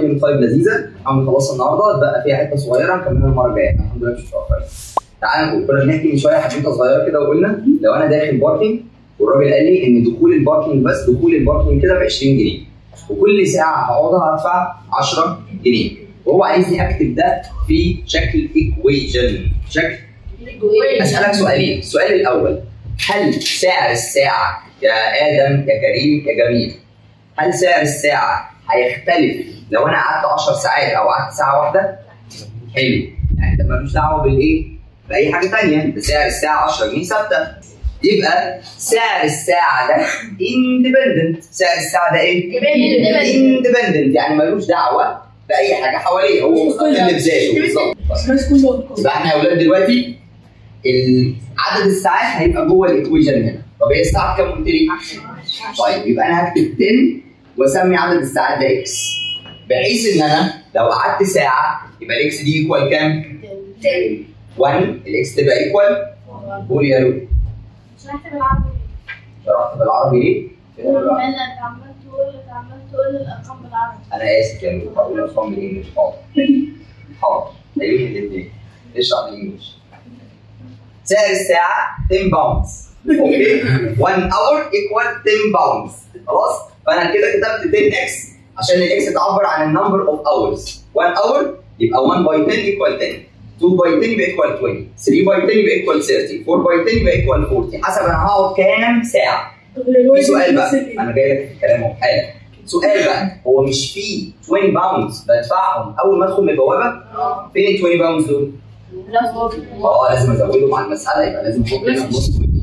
يونت 5 لذيذه عم نخلصها النهارده بقى فيها حته صغيره نكملها المره الجايه الحمد لله مش متاخر تعالى نقول كنا بنحكي من شويه حدوته صغيره كده وقلنا لو انا داخل باركينج والراجل قال لي ان دخول الباركينج بس دخول الباركينج كده ب 20 جنيه وكل ساعه هقعدها هدفع 10 جنيه وهو عايزني اكتب ده في شكل ايكويجن شكل اسالك سؤالين السؤال الاول هل سعر الساعه يا ادم يا كريم يا جميل هل سعر الساعه هيختلف لو انا قعدت 10 ساعات او قعدت ساعه واحده حلو يعني ده ملوش دعوه بالايه باي حاجه ثانيه ده سعر الساعه 10 جنيه ثابته يبقى سعر الساعه ده اندبندنت سعر الساعه ده ايه اندبندنت يعني ملوش دعوه باي حاجه حواليه هو مستقل بذاته بالظبط يبقى احنا يا اولاد دلوقتي ال- عدد الساعات هيبقى جوه الايكويجن هنا طب هي الساعه كام قلت لي؟ طيب يبقى انا هكتب 10 واسمي عدد الساعات ده اكس بحيث ان انا لو قعدت ساعه يبقى الاكس دي ايكوال كام؟ 1 الاكس تبقى ايكوال قول يا لولو شرحت بالعربي شرحت بالعربي ليه؟ كده بالعربي. مالا انت عمال تقول انت عمال تقول الارقام بالعربي انا اسف يا لولو هقول ارقام بالانجلش حاضر حاضر ايوه الاثنين اشرح بالانجلش سعر الساعه 10 باوندز اوكي 1 اور ايكوال 10 باوندز خلاص فانا كده كتبت 10 اكس عشان الاكس تعبر عن النمبر اوف اورز 1 اور يبقى 1 باي 10 ايكوال 10 2 باي 10 يبقى ايكوال 20 3 باي 10 يبقى ايكوال 30 4 باي 10 يبقى ايكوال 40 حسب انا هقعد كام ساعه في سؤال بقى انا جاي لك في الكلام اهو حالا سؤال بقى هو مش في 20 باوندز بدفعهم اول ما ادخل من البوابه فين ال 20 باوندز دول؟ اه لازم ازودهم على المساله يبقى لازم احط هنا نص 20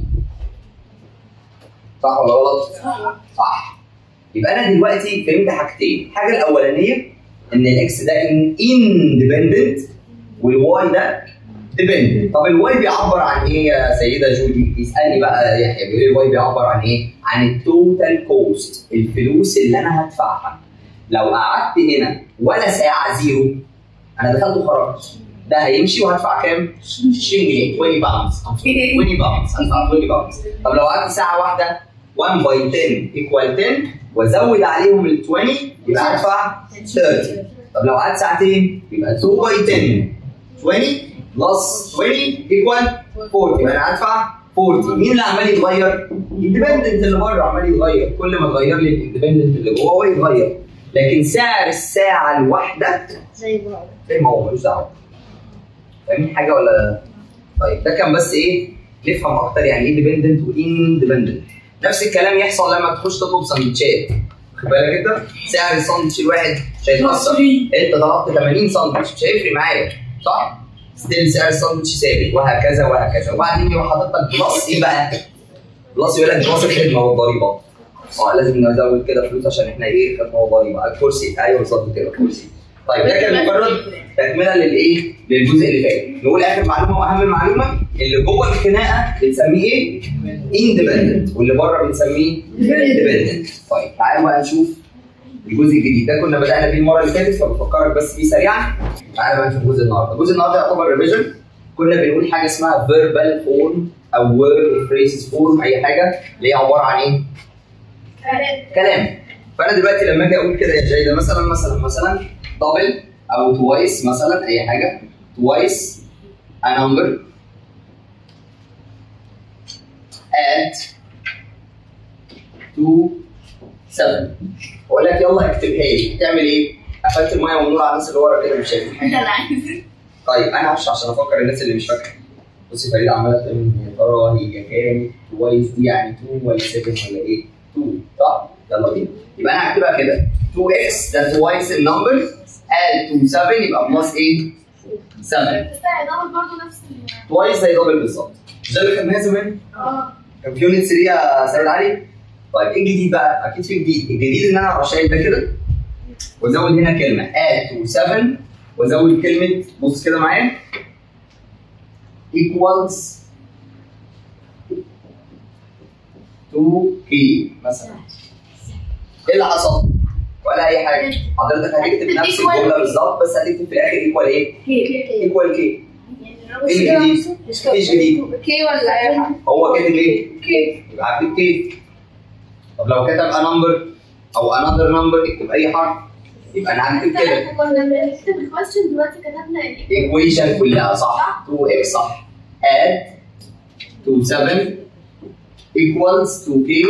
صح ولا غلط؟ صح يبقى انا دلوقتي فهمت حاجتين الحاجه الاولانيه ان الاكس ده اندبندنت والواي ده ديبندنت طب الواي بيعبر عن ايه يا سيده جودي؟ يسالني بقى يحيى بيقول لي الواي بيعبر عن ايه؟ عن التوتال كوست الفلوس اللي انا هدفعها لو قعدت هنا ولا ساعه زيرو انا دخلت وخرجت ده هيمشي وهدفع كام؟ 20 جنيه 20 باوندز 20 باوندز هدفع 20 باوندز طب لو قعدت ساعه واحده 1 باي 10 ايكوال 10 وازود عليهم ال 20 يبقى هدفع 30 طب لو قعدت ساعتين يبقى 2 باي 10 20 بلس 20 ايكوال 40 يبقى انا هدفع 40 مين اللي عمال يتغير؟ الاندبندنت اللي بره عمال يتغير كل ما تغير لي الاندبندنت اللي جوه هو يتغير لكن سعر الساعه الواحده زي بعض زي ما هو ملوش دعوه فاهمين حاجه ولا طيب ده كان بس ايه نفهم اكتر يعني ايه ديبندنت واندبندنت نفس الكلام يحصل لما تخش تطلب سندوتشات خد بالك انت سعر الساندوتش الواحد مش هيتاثر انت طلبت 80 ساندوتش مش هيفرق معايا صح؟ ستيل سعر الساندوتش ثابت وهكذا وهكذا وبعدين يروح حاطط لك بلس ايه بقى؟ بلس يقول لك بلس الخدمه والضريبه اه لازم نزود كده فلوس عشان احنا ايه خدمه وضريبه الكرسي ايوه بالظبط كده الكرسي طيب ده كان مجرد تكمله للايه؟ للجزء اللي فات نقول اخر معلومه واهم معلومه اللي جوه الخناقه بنسميه ايه؟ اندبندنت واللي بره بنسميه ديبندنت طيب تعالوا بقى نشوف الجزء الجديد ده كنا بدانا بيه المره اللي فاتت فبفكرك بس بيه سريعا تعالى بقى نشوف الجزء النهارده الجزء النهارده يعتبر ريفيجن كنا بنقول حاجه اسمها فيربال فورم او وورد فريزز فورم اي حاجه اللي هي عباره عن ايه؟ كلام فانا دلوقتي لما اجي اقول كده يا جيده مثلا مثلا مثلا دبل او توايس مثلا اي حاجه توايس a number add to 7 اقول لك يلا اكتبها لي تعمل ايه؟ قفلت الميه والنور على الناس اللي ورا كده مش شايفين انت اللي عايز طيب انا هشرح عشان افكر الناس اللي مش فاكره بصي فريده عماله تقول يا ترى هي كام كويس دي يعني 2 ولا 7 ولا ايه 2 صح يلا بينا يبقى انا هكتبها كده 2x ده twice النمبر add to 7 يبقى بلس ايه 7 بس ده برضه نفس ال twice زي دبل بالظبط ده اللي خدناه زمان اه كان في يونت 3 يا سيد علي طيب ايه الجديد بقى؟ اكيد في جديد، الجديد ان انا اروح شايل ده كده وازود هنا كلمه add to 7 وازود كلمه بص كده معايا equals to k مثلا ايه اللي حصل؟ ولا اي حاجه حضرتك هتكتب نفس الجمله بالظبط بس هتكتب في الاخر ايكوال ايه؟ ايكوال كي ايه الجديد؟ مفيش جديد كي ولا اي حاجه هو كاتب ايه؟ كي يبقى هكتب كي طب لو كتب a number او another number اكتب اي حرف يبقى انا هكتب كده احنا كنا بنكتب الكويستشن دلوقتي كتبنا ال ايكويشن كلها صح 2 اكس صح add 2 7 equals 2k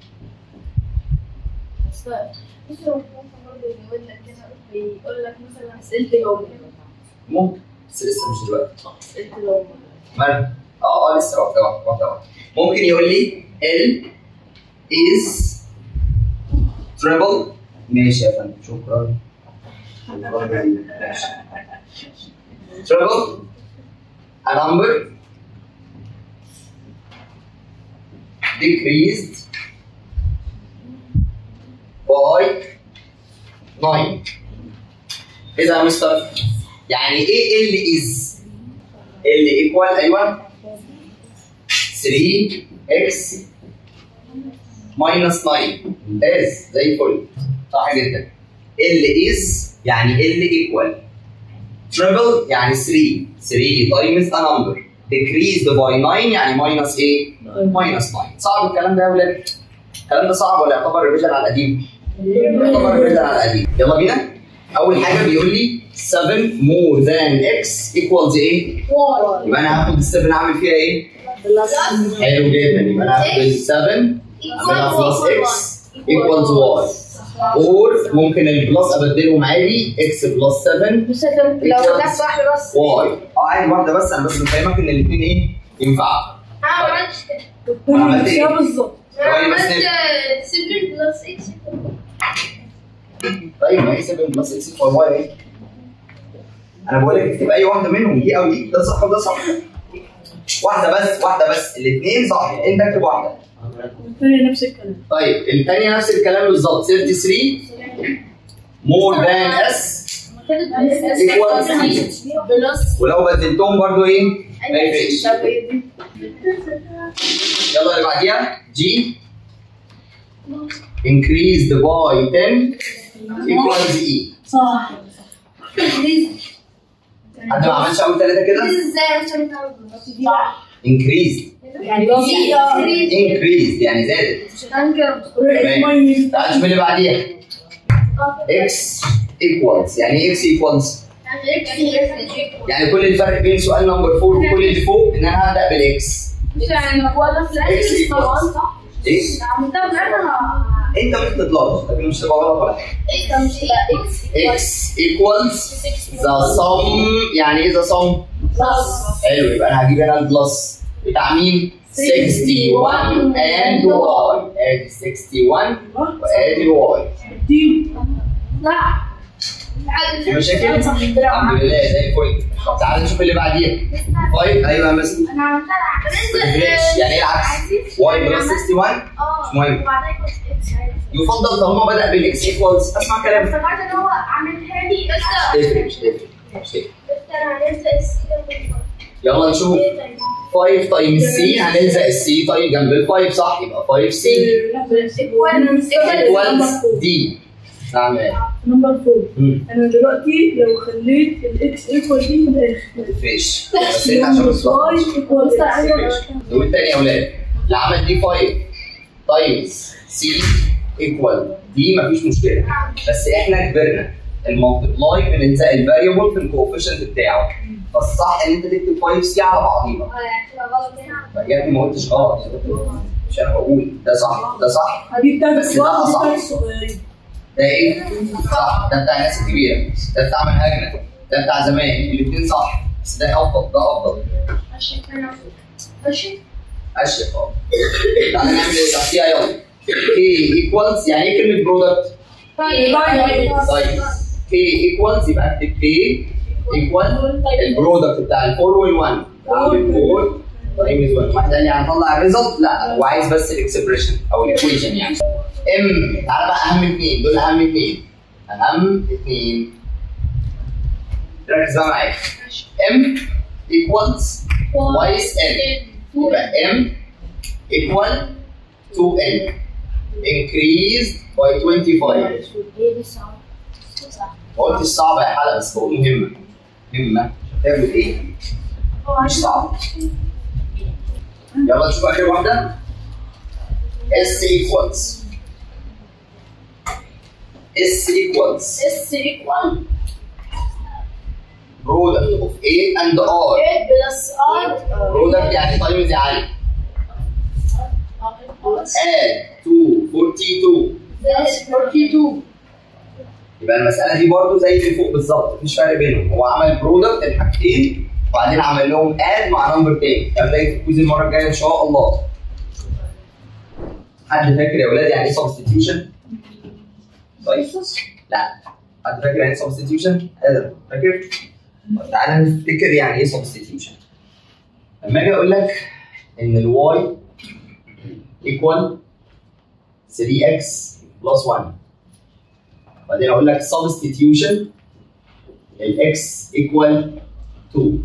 بس بص هو ممكن برضه يزود لك كده بيقول لك مثلا اسئله اليوم ممكن بس لسه مش دلوقتي اسئله اليوم مال اه اه لسه واحده واحده واحده واحده ممكن يقول لي ال is triple ماشي يا فندم شكرا ماشي triple a number decreased by 9 ايه ده يا مستر؟ يعني ايه ال is؟ ال ايكوال ايوه 3 اكس ماينس 9 ممتاز زي الفل صح جدا ال از يعني ال ايكوال تريبل يعني 3 3 تايمز ا نمبر decreased by 9 يعني ماينس ايه؟ ماينس 9 صعب الكلام ده يا ولاد الكلام ده صعب ولا يعتبر ريفيجن على القديم؟ يعتبر ريفيجن على القديم يلا بينا اول حاجه بيقول لي 7 more than x equals ايه؟ يبقى انا هاخد ال 7 اعمل فيها ايه؟ حلو جدا يبقى انا هاخد ال 7 اعملها بلس اكس ايكوالز واي اور ممكن البلس ابدلهم عادي اكس بلس 7 بص يا فندم، لو جت واحده بس واي اه عادي واحده بس انا بس بفهمك ان الاثنين ايه ينفعوا انا ما عملتش كده عملت ايه؟ بالظبط انا ثواني بس عملت نبدأ. 7 بلس اكس طيب ما هي 7 بلس اكس ايكوال واي ايه؟ انا بقول لك اكتب اي واحده منهم دي او دي ده صح وده صح واحده بس واحده بس الاثنين صح انت اكتب واحده الثانية نفس الكلام طيب الثانيه نفس الكلام بالظبط 33 مور ذان اس equals بلس ولو بدلتهم برضو ايه؟ ما يفرقش يلا اللي بعديها جي increased by 10 equals e صح حد ما عملش اول ثلاثه كده؟ ازاي عشان صح increased يعني increased يعني زادت ميت تعال نشوف اللي بعديها x equals يعني ايه x equals يعني كل الفرق بين سؤال نمبر 4 وكل اللي فوق ان انا هبدا بالاكس ايه؟ انت ممكن تتلخبط لكن مش تبقى غلط ولا حاجه x equals the sum يعني ايه the sum؟ حلو يبقى انا هجيب هنا البلس بتاع مين؟ 61 and y ادي 61 وادي الواي في مشاكل؟ الحمد لله زي الفل طب تعالى نشوف اللي بعديها 5 ايوه مثلا انا عملتها ما تفرقش يعني ايه العكس؟ y بلس 61 مش مهم وبعدين كنت اكس عادي يفضل طالما بدا بالاكس ايكوالز اسمع كلامك افتكرت ان هو عاملها لي تفرق مش تفرق مش تفرق انا هننسى اس كده يلا نشوف 5 تايمز سي هنلزق السي طيب جنب ال 5 صح يبقى 5 سي ايكوالز دي نعم ايه؟ نمبر 4 مم. انا دلوقتي لو خليت الاكس ايكوال دي في الاخر ما تفرقش بس انت عشان بتفكر واي ايكوال نقول تاني يا اولاد اللي عمل دي 5 تايمز سي ايكوال دي مفيش مشكله بس احنا كبرنا المالتبلاي بنلزق الفاريبل في الكوفيشنت بتاعه فالصح ان انت تكتب 5 سي على بعضيها يا ابني ما قلتش غلط مش انا بقول ده صح ده صح دي بتاعت بس ده الكبار ودي أصح. بتاعت الصغيرين ده ايه؟ صح ده بتاع الناس الكبيره ده بتاع منهجنا ده بتاع زمان الاثنين صح بس ده افضل ده افضل اشرف اه تعالى نعمل اللي تحتيها يلا كي ايكوالز يعني ايه كلمه برودكت؟ طيب كي ايكوالز يبقى اكتب كي ايكوال البرودكت بتاع الفور وال1 الفور تايمز 1 واحد قال لي هنطلع الريزلت لا هو عايز بس الاكسبريشن او الايكويشن يعني ام تعالى بقى اهم اثنين دول اهم اثنين اهم اثنين ركز بقى معايا ام ايكوالز توايس ان يبقى ام ايكوال 2n increased by 25 ما قلتش صعبة يا حلا بس بقول مهمة مهمة تعمل ايه؟ مش صعب يلا نشوف آخر واحدة S equals اس equals اس ايكوال product of A and R 8 بلس ار product يعني تايمز يا علي add 2 42 42 يبقى المسألة دي برضو زي اللي فوق بالظبط مفيش فرق بينهم هو عمل برودكت الحاجتين وبعدين عمل لهم اد مع نمبر تاني الكلام ده في الكويز المرة الجاية إن شاء الله حد فاكر يا ولاد يعني ايه سبستيتيوشن؟ طيب لا حد فاكر يعني ايه سبستيتيوشن؟ ادم فاكر؟ طب تعالى نفتكر يعني ايه سبستيتيوشن لما اجي اقول لك ان الواي ايكوال 3x بلس 1 بعدين اقول لك substitution الاكس ايكوال 2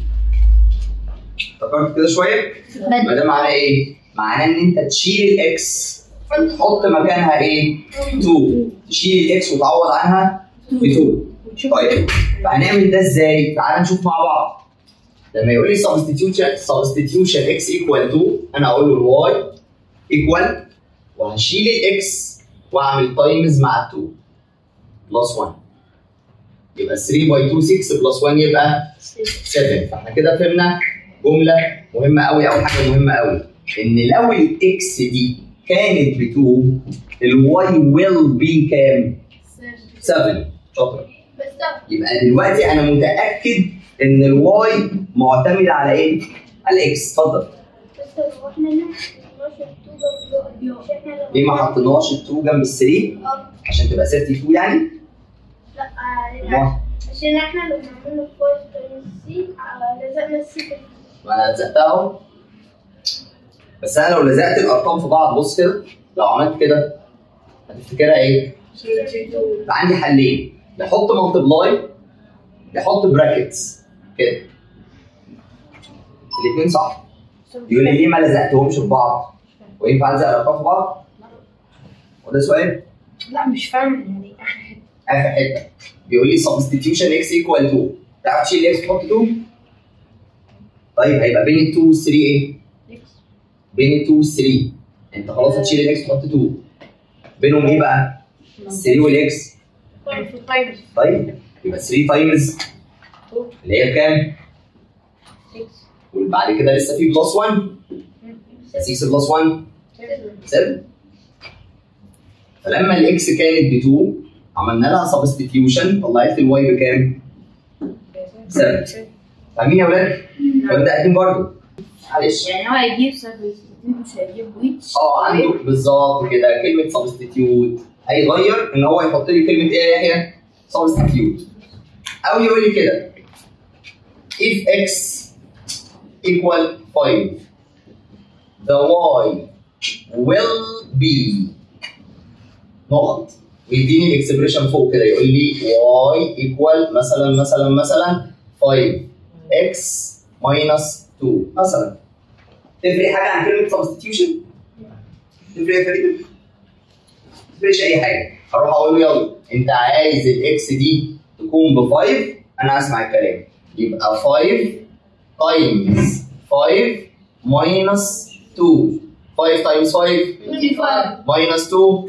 افتكرت كده شويه؟ ما ده معناه ايه؟ معناه ان انت تشيل الاكس تحط مكانها ايه؟ 2 تشيل الاكس وتعوض عنها ب 2 طيب فهنعمل ده ازاي؟ تعال نشوف مع بعض لما يقول لي substitution substitution x equal 2 انا اقول له الواي equal وهشيل الاكس واعمل تايمز مع 2 بلس 1 يبقى 3 باي 2 6 بلس 1 يبقى 7 فاحنا كده فهمنا جمله مهمه قوي او حاجه مهمه قوي ان لو الاكس دي كانت ب 2 الواي ويل بي كام؟ 7 شاطر بس يبقى دلوقتي انا متاكد ان الواي معتمد على ايه؟ على الاكس اتفضل بس هو احنا هنا 12 توجه مش احنا لو ليه ما حطيناش ال 2 جنب ال 3 اه عشان تبقى 32 يعني؟ لا آه، ما عشان احنا لما عملنا 5 تايمز سي لزقنا السي في ما انا لزقتها اهو بس انا لو لزقت الارقام في بعض بص كده لو عملت كده هتفتكرها ايه؟ فعندي حلين نحط مالتبلاي نحط براكتس كده الاثنين صح يقول لي ليه ما لزقتهمش في بعض؟ وينفع الزق الارقام في بعض؟ وده سؤال لا مش فاهم يعني اخر حته اخر حته بيقول لي substitution x equal 2 تعرف تشيل x تحط 2 طيب هيبقى بين ال 2 وال 3 ايه؟ بين ال 2 وال 3 انت خلاص هتشيل الاكس تحط 2 بينهم ايه بقى؟ ال 3 والاكس طيب يبقى 3 تايمز اللي هي كام؟ وبعد كده لسه في بلس 1 6 بلس 1 7 فلما الاكس كانت ب 2 عملنا لها سبستيتيوشن طلعت لي الواي بكام؟ 7 فاهمين يا ولاد؟ فده قديم برضه معلش يعني هو هيجيب سبستيتيوت مش هيجيب ويتش اه عنده بالظبط كده كلمه سبستيتيوت هيغير ان هو يحط لي كلمه ايه هي سبستيتيوت او يقول لي كده if x equal 5 the y will be نقط ويديني الاكسبريشن فوق كده يقول لي y equal مثلا مثلا مثلا 5 x minus 2 مثلا تفرق حاجه عن كلمه سبستيتيوشن؟ تفرق يا فريده؟ تفرقش اي حاجه هروح اقول له يلا انت عايز الاكس دي تكون ب 5 انا اسمع الكلام يبقى 5 تايمز 5 ماينس 2 5 تايمز 5 25 ماينس 2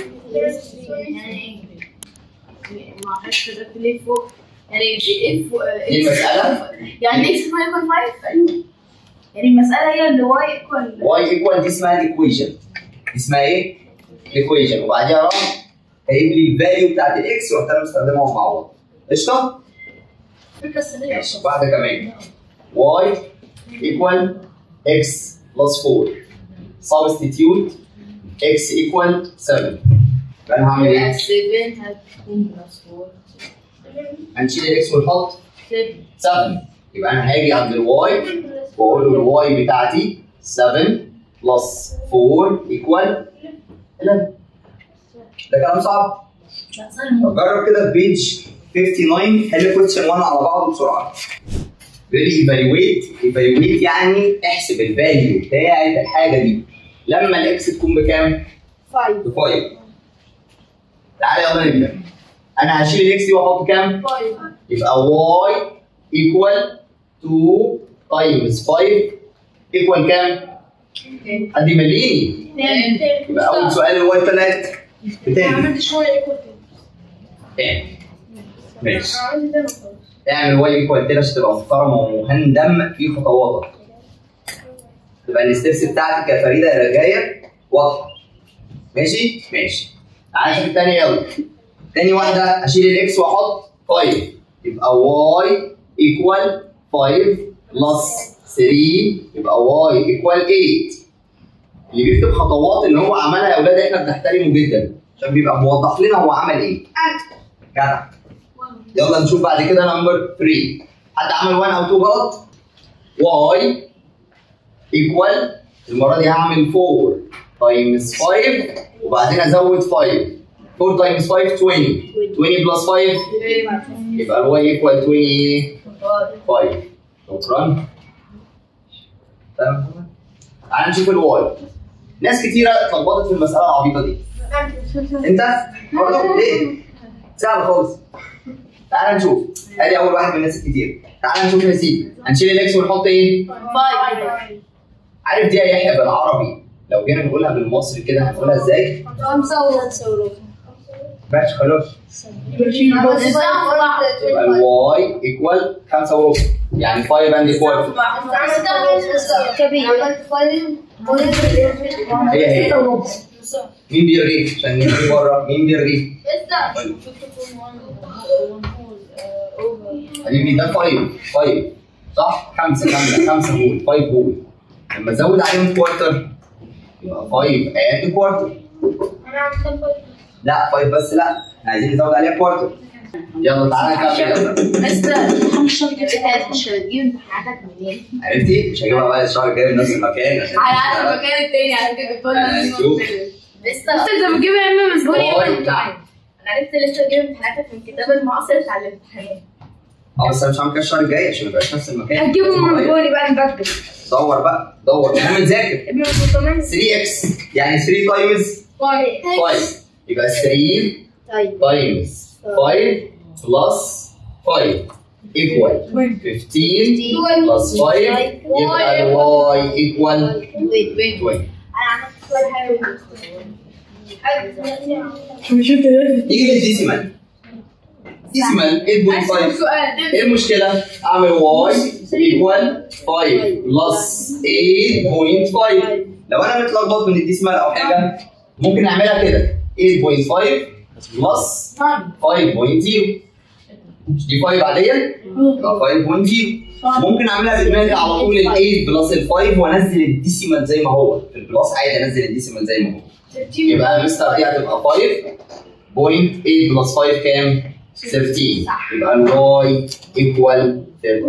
يعني ايه؟ ما اعرفش ده ليه فوق يعني ايه فوق دي المساله يعني اكس ما يكون 5 يعني المسألة هي اللي واي ايكوال واي ايكوال دي اسمها الايكويشن دي اسمها ايه؟ الايكويشن وبعديها راح جايب لي الفاليو بتاعت الاكس ورحت انا مستخدمهم مع بعض قشطه؟ الفكره السريه ماشي واحده كمان y equal x plus 4 substitute x equal 7 يبقى انا هعمل يبقى ايه؟ 7 هتكون بلس 4 هنشيل الاكس ونحط 7 7 يبقى انا هاجي عند الواي واقول له الواي بتاعتي 7 بلس 4 equal 11 ده كلام صعب طب جرب كده في بيج 59 حل كويستشن 1 على بعضه بسرعه بيقول لي ايفالويت ايفالويت يعني احسب الفاليو بتاعت الحاجه دي لما الاكس تكون بكام؟ 5 ب 5 تعالى يلا نبدا انا هشيل الاكس دي واحط كام؟ 5 يبقى y equal 2 times 5 equal كام؟ حد يمليني يبقى اول سؤال الواي طلعت ما بتاني عملتش هو ايكوال اعمل ماشي انا عايز ده خالص اعمل واي ايكوال كده عشان تبقى محترمه ومهندم في خطواتك تبقى الستبس بتاعتك يا فريده يا رجايه واضحه ماشي ماشي تعالى نشوف الثانيه يلا تاني واحده اشيل الاكس واحط 5 يبقى واي ايكوال 5 بلس 3 يبقى واي ايكوال 8 اللي بيكتب خطوات اللي هو عملها يا اولاد احنا بنحترمه جدا عشان بيبقى موضح لنا هو عمل ايه جدع يلا نشوف بعد كده نمبر 3 حد عمل 1 او 2 غلط واي ايكوال المره دي هعمل 4 تايمز 5 وبعدين ازود 5 4 تايمز 5 20 20 بلس 5 يبقى الواي ايكوال 20 ايه 5 شكرا تمام تعال نشوف الواي ناس كتيره اتلخبطت في المساله العبيطه دي انت برضه ليه؟ سهل خالص تعال نشوف ادي اول واحد من الناس الكتير تعال نشوف يا سيدي هنشيل الاكس ونحط ايه؟ عارف دي يا يحيى بالعربي لو جينا نقولها بالمصري كده هنقولها ازاي؟ ماشي خلاص يبقى الواي ايكوال 5 وربع يعني 5 اند كوارتر هي هي مين بيرغي؟ عشان نمشي بره مين بيرغي؟ حبيبي ده 5 5 صح؟ 5 كامله 5 هول 5 هول لما تزود عليهم كوارتر يبقى 5 اند كوارتر لا 5 بس لا احنا عايزين نزود عليها كوارتر يلا تعالى نكمل مش هتجيب امتحاناتك منين؟ عرفتي؟ مش هجيبها بقى الشهر الجاي من نفس المكان عشان على المكان التاني على فكره أنا هنشوف. لسه انت بتجيب يا اما مسجون يا واي، اما امتحان انا عرفت لسه تجيب امتحاناتك من كتاب المعاصر بتاع الامتحانات اه بس انا مش هعمل كده الشهر الجاي عشان ما يبقاش نفس المكان هتجيبه لازم من أغير. جولي بقى نبدل دور بقى دور المهم نذاكر ابن السلطان 3 اكس يعني 3 تايمز 5 يبقى 3 طيب تايمز 5 بلس 5 ايكوال 15 بلس 5 يبقى الواي ايكوال ويت ويت 20 انا عملت شويه حاجه مش انت لازم نيجي للديسيمال ديسيمال 8.5 سؤال ايه المشكلة؟ اعمل واي ايكوال 5 بلس 8.5 لو انا متلخبط من الديسيمال او حاجة ممكن اعملها كده 8.5 بلس 5.0 مش دي 5 عادية؟ يبقى 5.0 ممكن اعملها بدماغي على طول ال 8 بلس ال 5 وانزل الديسيمال زي ما هو في البلس عادي انزل الديسيمال زي ما هو يبقى يا مستر دي هتبقى 5 بوينت 8 بلس 5 كام؟ 13 يبقى الواي ايكوال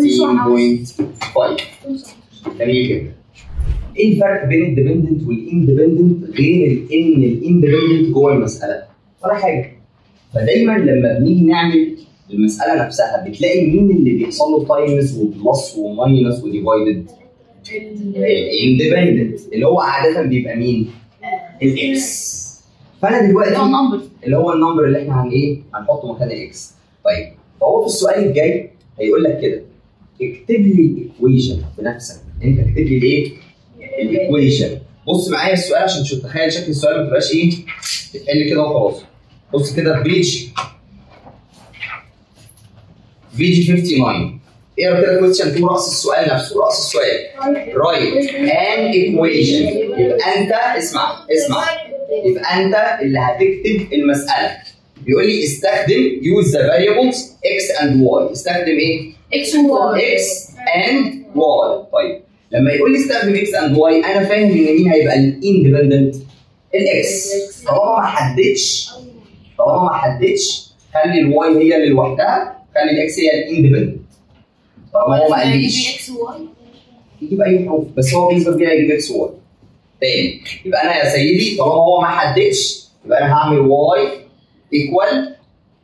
13.5 جميل جدا ايه الفرق بين الديبندنت والاندبندنت غير ان الاندبندنت جوه المساله؟ ولا حاجه فدايما لما بنيجي نعمل المساله نفسها بتلاقي مين اللي بيحصل له تايمز وبلس وماينس وديفايدد الاندبندنت اللي هو عاده بيبقى مين؟ الاكس فانا دلوقتي نمبر اللي هو النمبر اللي احنا هن ايه هنحطه مكان الاكس طيب فهو في السؤال الجاي هيقول لك كده اكتب لي الايكويشن بنفسك انت اكتب لي الايه الايكويشن بص معايا السؤال عشان تشوف تخيل شكل السؤال ما تبقاش ايه بتحل كده وخلاص بص كده في بيج بيج 59 اقرا كده كويشن 2 راس السؤال نفسه راس السؤال رايت ان ايكويشن يبقى انت اسمع اسمع يبقى انت اللي هتكتب المساله بيقول لي استخدم use the variables x and y استخدم ايه؟ اكس وواي x and y طيب لما يقول لي استخدم x and y انا فاهم ان مين هيبقى الاندبندنت الاكس طالما ما حددش طالما ما حددش خلي الواي هي اللي لوحدها خلي الاكس هي الاندبندنت طالما هو ما قاليش اكس وواي يجيب اي حروف بس هو بالنسبه لي هيجيب اكس واي تاني يبقى انا يا سيدي طالما هو ما حددش يبقى انا هعمل واي ايكوال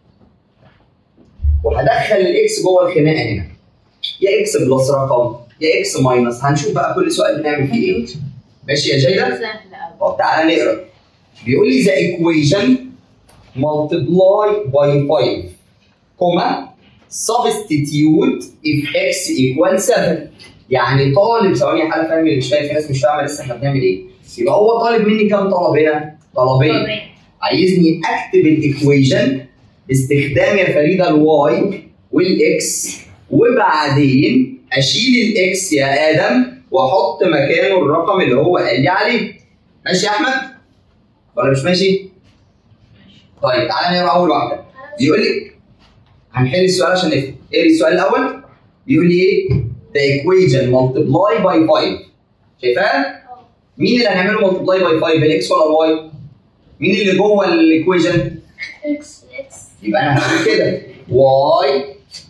وهدخل الاكس جوه الخناقه هنا يا اكس بلس رقم يا اكس ماينس هنشوف بقى كل سؤال بنعمل فيه ايه ماشي يا جيده سهل قوي طب تعالى نقرا بيقول لي the equation multiply by 5 كوما substitute if x equal 7 يعني طالب ثواني يا حاله فاهم اللي مش فاهم في ناس مش فاهمه لسه احنا بنعمل ايه يبقى هو طالب مني كام طلب هنا؟ طلبين عايزني اكتب الايكويشن باستخدام يا فريده الواي والاكس وبعدين اشيل الاكس يا ادم واحط مكانه الرقم اللي هو قال لي عليه ماشي يا احمد ولا مش ماشي طيب تعالى نقرا اول واحده بيقول لي هنحل السؤال عشان نفهم ايه السؤال الاول بيقول لي ايه the equation multiply by 5 شايفاها مين اللي هنعمله multiply by 5 الاكس ولا الواي مين اللي جوه الايكويشن اكس اكس يبقى انا هعمل كده y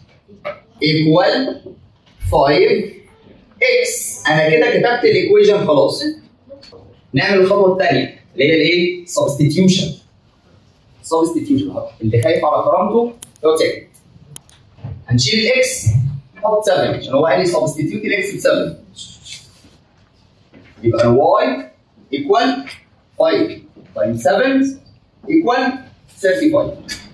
equal 5 x انا كده كتبت الايكويشن خلاص نعمل الخطوه الثانيه اللي هي الايه substitution substitution اهو اللي خايف على كرامته يقعد ساكت هنشيل الاكس نحط 7 عشان هو قال لي substitute الاكس ب 7 يبقى y equal 5 times 7 equal 35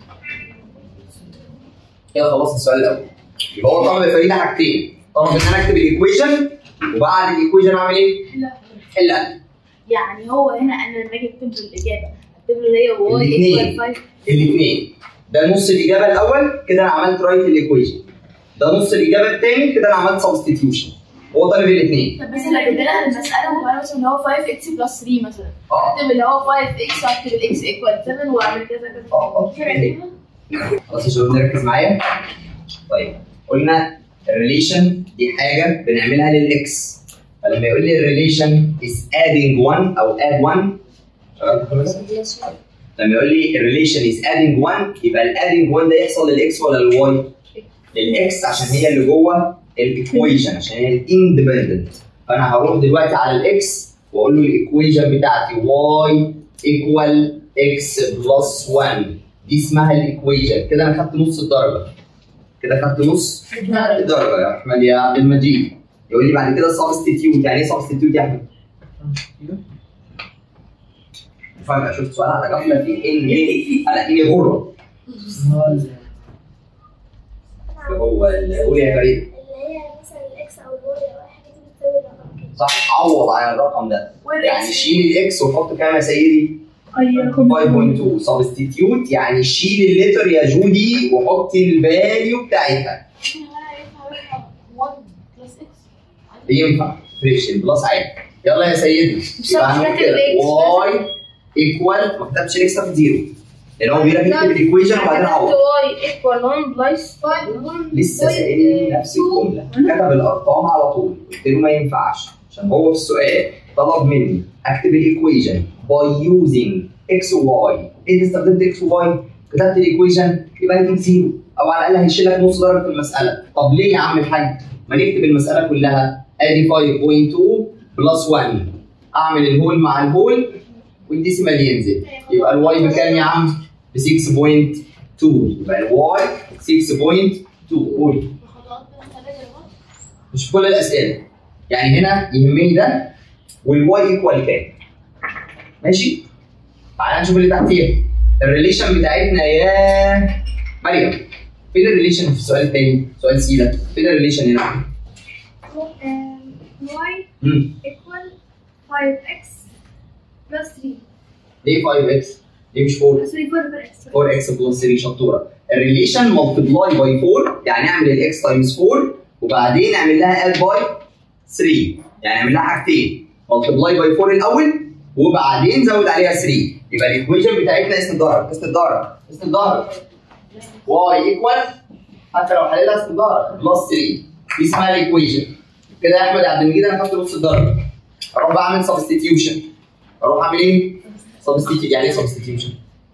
كده خلاص السؤال الاول يبقى هو طلب الفريق ده حاجتين طلب ان انا اكتب الايكويشن وبعد الايكويشن اعمل ايه؟ حلها يعني هو هنا انا لما اجي اكتب له الاجابه اكتب له اللي هي واي الاثنين. ايكوال 5 الاثنين ده نص الاجابه الاول كده انا عملت رايت الايكويشن ده نص الاجابه الثاني كده انا عملت سبستيتيوشن هو طالب الاثنين طب بس لو ادينا المساله مقارنه مثلا اللي هو 5 اكس بلس 3 مثلا اه اكتب اللي هو 5 اكس واكتب الاكس ايكوال 7 واعمل كذا كذا اه اه خلاص يا شباب نركز معايا طيب قلنا الريليشن دي حاجه بنعملها للاكس فلما يقول لي الريليشن is adding 1 او add 1 شغلت خلاص لما يقول لي الريليشن is adding 1 يبقى الادنج 1 ده يحصل للاكس ولا للواي؟ للاكس عشان هي اللي جوه الايكويشن عشان هي الاندبندنت فانا هروح دلوقتي على الاكس واقول له الايكويشن بتاعتي y ايكوال x بلس 1 دي اسمها الايكويشن كده انا خدت نص الدرجه كده خدت نص الدرجه يا احمد يا عبد المجيد يقول لي بعد كده سبستيتيوت يعني ايه سبستيتيوت يا احمد؟ فجأة شفت سؤال على غفلة في ان ايه؟ على ان غرة هو ال- قول يا فريد اللي هي مثلا الاكس او الواي او اي حاجه دي بتساوي الرقم كده صح عوض عن الرقم ده يعني شيل الاكس وحط كام يا سيدي؟ اي رقم 5.2 سبستيتيوت يعني شيل الليتر يا جودي وحط الفاليو بتاعتها ينفع فريش البلس عادي يلا يا سيدي مش يبقى هتكتب هنقول كده الإكس واي ايكوال ما كتبتش الاكس في زيرو لان هو بيقول لك اكتب الايكويشن وبعدين عوض واي ايكوال 1 بلس لسه سائلني نفس الجمله كتب الارقام على طول قلت له ما ينفعش عشان هو في السؤال طلب مني اكتب الايكويشن باي يوزنج اكس وواي انت استخدمت اكس وواي كتبت الايكويشن يبقى هيجيب زيرو او على الاقل هيشيل لك نص درجه في المساله طب ليه يا عم الحاج ما نكتب المساله كلها ادي 5.2 بلس 1 اعمل الهول مع الهول والديسيمال ينزل يبقى الواي بكام يا عم ب 6.2 يبقى الواي 6.2 قول مش في كل الاسئله يعني هنا يهمني ده والواي ايكوال كام ماشي تعالى نشوف اللي تحتيها الريليشن بتاعتنا يا مريم فين الريليشن في السؤال الثاني سؤال سي ده فين الريليشن هنا واي امم ايكوال 5x بلس 3 ليه 5 اكس ليه مش 4 سوري 4 اكس 4 اكس بلس 3 شطوره الريليشن ملتبلاي باي 4 يعني اعمل الاكس تايمز 4 وبعدين اعمل لها اد باي 3 يعني اعمل لها حاجتين ملتبلاي باي 4 الاول وبعدين زود عليها 3 يبقى الايكويشن بتاعتنا اسم الضرب اسم الضرب اسم الضرب واي ايكوال حتى لو حللها اسم الضرب بلس 3 دي اسمها الايكويشن كده يا احمد عبد المجيد انا خدت نص الدرجه اروح بقى اعمل سبستيتيوشن اروح اعمل ايه؟ سبستيتيوت يعني ايه سبستيتيوشن؟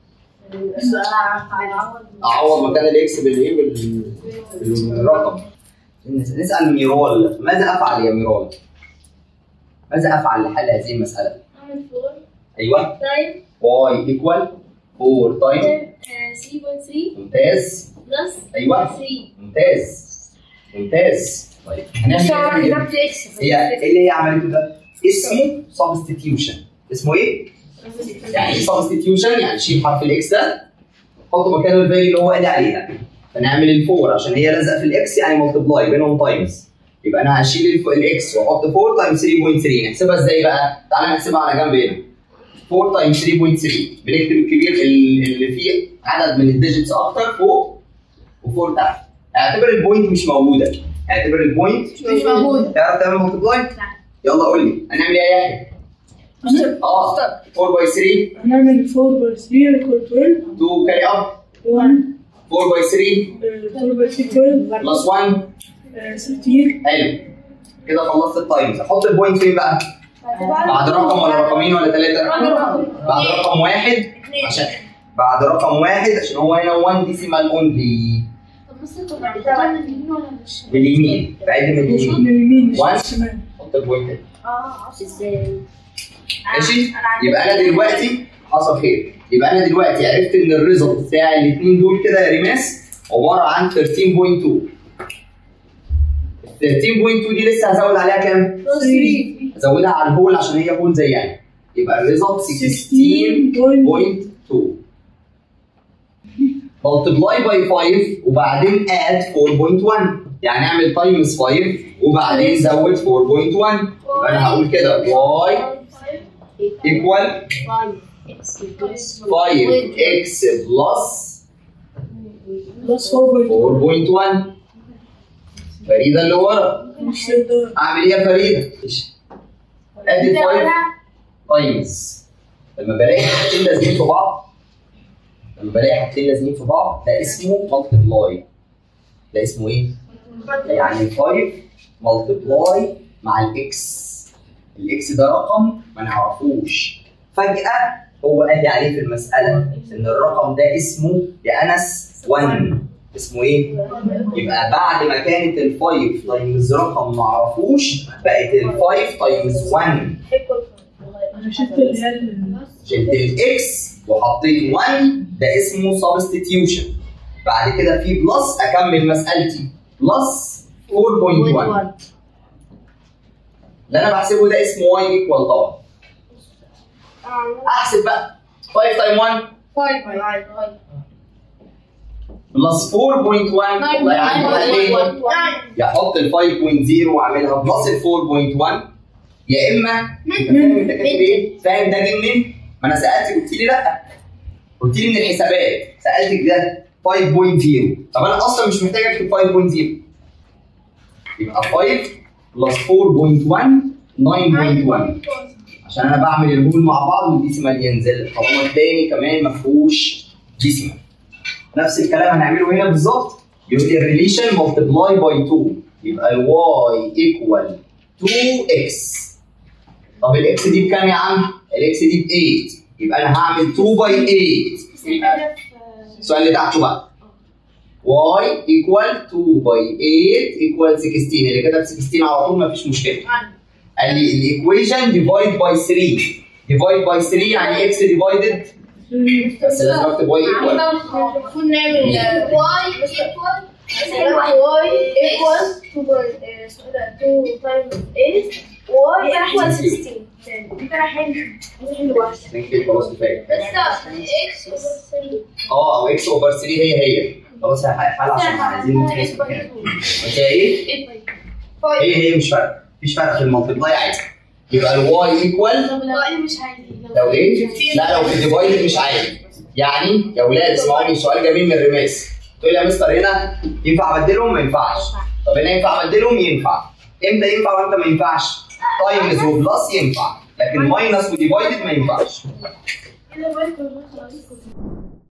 اعوض مكان الاكس بالايه بال- بالرقم نسال ميرال ماذا افعل يا ميرال؟ ماذا افعل لحل هذه المساله؟ اعمل 4 ايوه تايم واي ايكوال 4 تايم 3.3 ممتاز بلس ايوه 3 ممتاز ممتاز طيب هنعمل ايه؟ كتبت اكس هي ايه اللي هي عملته ده؟ اسمه سبستيتيوشن اسمه ايه؟ يعني ايه سبستيتيوشن؟ يعني شيل حرف الاكس ده حط مكانه الفاليو اللي هو قال عليها فنعمل الفور عشان هي لازقه في الاكس يعني ملتبلاي بينهم تايمز يبقى انا هشيل الف- الاكس واحط 4 تايمز 3.3 نحسبها ازاي بقى؟ تعالى نحسبها على جنب هنا 4 تايمز 3.3 بنكتب الكبير ال- اللي فيه عدد من الديجيتس اكتر فوق وفوق تحت اعتبر البوينت مش موجوده اعتبر البوينت مش موجودة تعرف تعمل ملتبلاي؟ يلا قول لي هنعمل ايه يا يحيى؟ اه 4 باي 3 هنعمل 4 باي 3 equal 12 2 كاري اب 1 4 باي 3 4 باي 3 12 بلس 1 آه، 13 حلو كده خلصت التايمز احط البوينت فين بقى؟ بعد رقم ولا رقمين ولا ثلاثه؟ بعد رقم واحد عشان بعد رقم واحد عشان هو هنا 1 ديسيمال اونلي طب بس كنا بنتعمل اليمين ولا مش؟ باليمين بعد من مش من اليمين اليمين مش من One. الشمال حط البوينت هنا. اه ازاي؟ ماشي يبقى انا دلوقتي حصل خير يبقى انا دلوقتي عرفت ان الريزلت بتاع الاثنين دول كده يا ريماس عباره عن 13.2 13.2 دي لسه هزود عليها كام؟ 3 هزودها على الهول عشان هي هول زيها يبقى الريزلت 16.2 multiply by 5 وبعدين add 4.1 يعني اعمل تايمز 5 وبعدين زود 4.1 يبقى انا هقول كده y equal 5x plus بلس 4 باي 4.1 فريدة اللي ورا مش ده اعمل ايه يا فريدة؟ ادي 5 تايمز لما بلاقي حاجتين لازمين في بعض لما بلاقي حاجتين لازمين في بعض ده اسمه مالتبلاي ده اسمه ايه؟ يعني 5 مالتبلاي مع الاكس الاكس ده رقم ما نعرفوش فجأة هو قال لي عليه في المسألة إن الرقم ده اسمه يا أنس 1 اسمه إيه؟ يبقى بعد ما كانت ال 5 تايمز رقم ما اعرفوش بقت ال 5 تايمز 1 انا شفت اللي هي ال- شلت الاكس وحطيت 1 ده اسمه سبستيتيوشن بعد كده في بلس اكمل مسألتي بلس 4.1 اللي انا بحسبه ده اسمه y ايكوال طبعا احسب بقى 5 تايم 1 بلس 4.1 والله عندي حلين يا احط ال 5.0 واعملها بلس ال 4.1 يا اما انت فاهم انت كاتب ايه؟ فاهم ده جه منين؟ ما انا سالتك قلت لي لا قلت لي من الحسابات سالتك ده 5.0 طب انا اصلا مش محتاج اكتب 5.0 يبقى 5 بلس 4.1 9.1 عشان انا بعمل الهول مع بعض والديسيمال ينزل طالما التاني كمان ما فيهوش ديسيمال نفس الكلام هنعمله هنا بالظبط يقول لي الريليشن ملتبلاي باي 2 يبقى الواي ايكوال 2x طب الاكس دي بكام يا عم؟ الاكس دي ب 8 يبقى انا هعمل 2 باي 8 السؤال اللي تحته بقى y equal 2 باي 8 equal 16 اللي كتب 16 على طول مفيش مشكله قال لي الايكويشن ديفايد باي 3 ديفايد باي 3 يعني x ديفايدد بس لازم اكتب y equal المفروض نعمل واي ايكوال واي ايكوال 2 تايمز 8 واي ايكوال 16 انت رايحين نحل واحد نكتب خلاص كفايه بس اكس اوفر 3 اه او اكس اوفر 3 هي هي خلاص هي حل عشان عايزين نخلص مكان انت ايه؟ هي هي مش فارقه مفيش فرق في المالتبلاي عادي يبقى الواي ايكوال طب لو ايه مش عادي لو ايه؟ لا لو في الديفايد مش عادي يعني يا اولاد اسمعوني سؤال جميل من الرماس تقول لي يا مستر هنا ينفع ابدلهم ما ينفعش طب هنا ينفع ابدلهم ينفع امتى ينفع وامتى ما ينفعش تايمز وبلس ينفع لكن ماينس وديفايدد ما ينفعش كده بايكو خلاص